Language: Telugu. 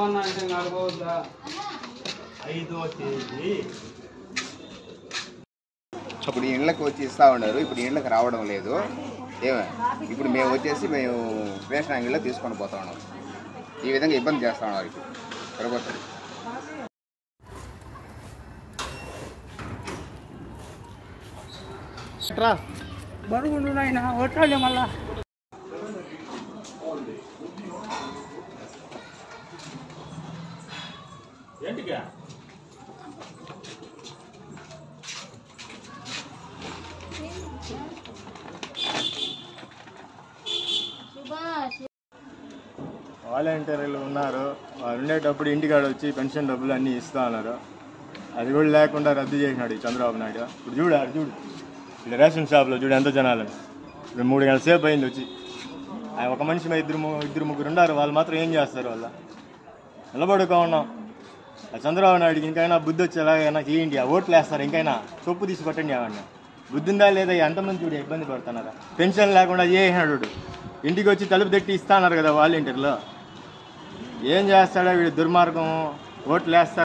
ఉన్నా అంటే నడవద్దా ఐదో తేదీ ఇప్పుడు ఇళ్ళకి వచ్చి ఇస్తా ఉన్నారు ఇప్పుడు ఇళ్ళకి రావడం లేదు ఏమే ఇప్పుడు మేము వచ్చేసి మేము రేషన్ అంగిల్లో తీసుకొని పోతా ఉన్నాం ఈ విధంగా ఇబ్బంది చేస్తా ఉన్నారు ఇప్పుడు ప్రభుత్వం బరుగుండు నాయన ఒట్టాలి మళ్ళా ఏంటిగా వాలంటీర్లు ఉన్నారు వాళ్ళు ఉండేటప్పుడు ఇంటికాడ వచ్చి పెన్షన్ డబ్బులు అన్నీ ఇస్తా ఉన్నారు అది కూడా లేకుండా రద్దు చేసినాడు ఈ చంద్రబాబు నాయుడు ఇప్పుడు చూడు ఆడు చూడు ఇక్కడ రేషన్ షాప్లో చూడు ఎంత జనాలు ఇప్పుడు మూడు గంటల సేపు అయింది వచ్చి ఆ ఒక మనిషి మీద ఇద్దరు ము- ఇద్దరు ముగ్గురు ఉన్నారు వాళ్ళు మాత్రం ఏం చేస్తారు వాళ్ళ నిలబడుకో ఉన్నాం ఆ చంద్రబాబు నాయుడికి ఇంకైనా బుద్ధి వచ్చేలాగా చేయండి ఆ ఓట్లు వేస్తారు ఇంకైనా చొప్పు తీసి కొట్టండి అవన్నీ బుద్ధి ఉందా లేదా ఎంతమంది చూడు ఇబ్బంది పడుతున్నారా పెన్షన్ లేకుండా చేసినాడు వీడు. ఇంటికి వచ్చి తలుపు తట్టి ఇస్తాన్నారు కదా వాలంటీర్లో ఏం చేస్తాడో వీడు దుర్మార్గం ఓట్లు వేస్తాడు